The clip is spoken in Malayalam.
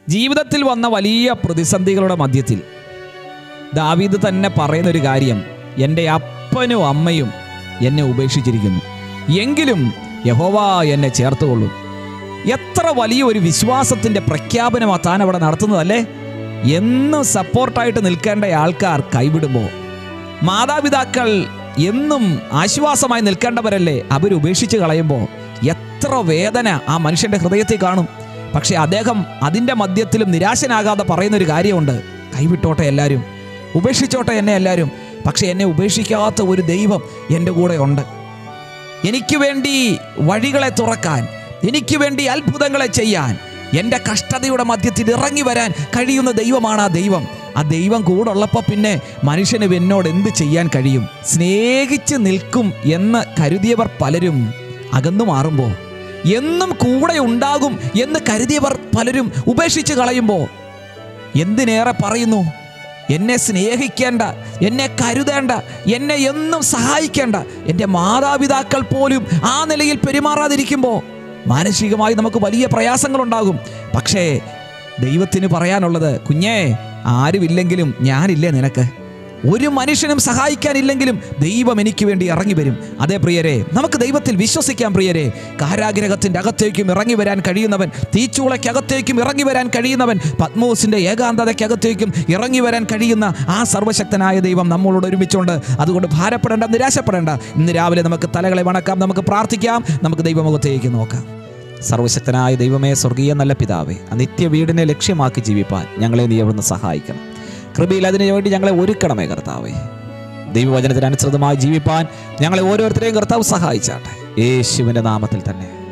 ജീവിതത്തിൽ വന്ന വലിയ പ്രതിസന്ധികളുടെ മധ്യത്തിൽ ദാവീദ് തന്നെ പറയുന്നൊരു കാര്യം എൻ്റെ അപ്പനും അമ്മയും എന്നെ ഉപേക്ഷിച്ചിരിക്കുന്നു എങ്കിലും യഹോവ എന്നെ ചേർത്തുകൊള്ളും എത്ര വലിയ ഒരു വിശ്വാസത്തിൻ്റെ പ്രഖ്യാപനമാണ് താൻ അവിടെ നടത്തുന്നതല്ലേ എന്നും സപ്പോർട്ടായിട്ട് നിൽക്കേണ്ട ആൾക്കാർ കൈവിടുമ്പോൾ മാതാപിതാക്കൾ എന്നും ആശ്വാസമായി നിൽക്കേണ്ടവരല്ലേ അവരുപേക്ഷിച്ച് കളയുമ്പോൾ എത്ര വേദന ആ മനുഷ്യൻ്റെ ഹൃദയത്തിൽ കാണും പക്ഷേ അദ്ദേഹം അതിൻ്റെ മധ്യത്തിലും നിരാശനാകാതെ പറയുന്നൊരു കാര്യമുണ്ട് കൈവിട്ടോട്ടെ എല്ലാവരും ഉപേക്ഷിച്ചോട്ടെ എന്നെ എല്ലാവരും പക്ഷേ എന്നെ ഉപേക്ഷിക്കാത്ത ഒരു ദൈവം എൻ്റെ കൂടെ ഉണ്ട് എനിക്ക് വേണ്ടി വഴികളെ തുറക്കാൻ എനിക്ക് വേണ്ടി അത്ഭുതങ്ങളെ ചെയ്യാൻ എൻ്റെ കഷ്ടതയുടെ മധ്യത്തിൽ ഇറങ്ങി വരാൻ കഴിയുന്ന ദൈവമാണ് ആ ദൈവം ആ ദൈവം കൂടെ ഉള്ളപ്പോൾ പിന്നെ മനുഷ്യന് എന്നോട് എന്ത് ചെയ്യാൻ കഴിയും സ്നേഹിച്ച് നിൽക്കും എന്ന് കരുതിയവർ പലരും അകന്നു മാറുമ്പോൾ എന്നും കൂടെ ഉണ്ടാകും എന്ന് കരുതിയവർ പലരും ഉപേക്ഷിച്ച് കളയുമ്പോൾ എന്തിനേറെ പറയുന്നു എന്നെ സ്നേഹിക്കേണ്ട എന്നെ കരുതേണ്ട എന്നെ എന്നും സഹായിക്കേണ്ട എൻ്റെ മാതാപിതാക്കൾ പോലും ആ നിലയിൽ പെരുമാറാതിരിക്കുമ്പോൾ മാനസികമായി നമുക്ക് വലിയ പ്രയാസങ്ങളുണ്ടാകും പക്ഷേ ദൈവത്തിന് പറയാനുള്ളത് കുഞ്ഞേ ആരുമില്ലെങ്കിലും ഞാനില്ലേ നിനക്ക് ഒരു മനുഷ്യനും സഹായിക്കാനില്ലെങ്കിലും ദൈവം എനിക്ക് വേണ്ടി ഇറങ്ങി വരും അതേ പ്രിയരെ നമുക്ക് ദൈവത്തിൽ വിശ്വസിക്കാം പ്രിയരെ കാരാഗ്രഹത്തിൻ്റെ അകത്തേക്കും ഇറങ്ങി വരാൻ കഴിയുന്നവൻ തീച്ചൂളയ്ക്കകത്തേക്കും ഇറങ്ങി വരാൻ കഴിയുന്നവൻ പത്മോസിൻ്റെ ഏകാന്തതയ്ക്കകത്തേക്കും ഇറങ്ങി വരാൻ കഴിയുന്ന ആ സർവശക്തനായ ദൈവം നമ്മളോട് ഒരുമിച്ചുണ്ട് അതുകൊണ്ട് ഭാരപ്പെടേണ്ട നിരാശപ്പെടേണ്ട ഇന്ന് രാവിലെ നമുക്ക് തലകളെ വണക്കാം നമുക്ക് പ്രാർത്ഥിക്കാം നമുക്ക് ദൈവമുഖത്തേക്ക് നോക്കാം സർവശക്തനായ ദൈവമേ സ്വർഗീയ നല്ല പിതാവേ ആ നിത്യ വീടിനെ ലക്ഷ്യമാക്കി ജീവിപ്പാൻ ഞങ്ങളെ നീ അവിടുന്ന് സഹായിക്കണം കൃപയിൽ അതിനു വേണ്ടി ഞങ്ങളെ ഒരുക്കണമേ കർത്താവേ ദൈവവചനത്തിനനുസൃതമായി ജീവിപ്പാൻ ഞങ്ങളെ ഓരോരുത്തരെയും കർത്താവ് സഹായിച്ചാട്ടെ യേശുവിൻ്റെ നാമത്തിൽ തന്നെ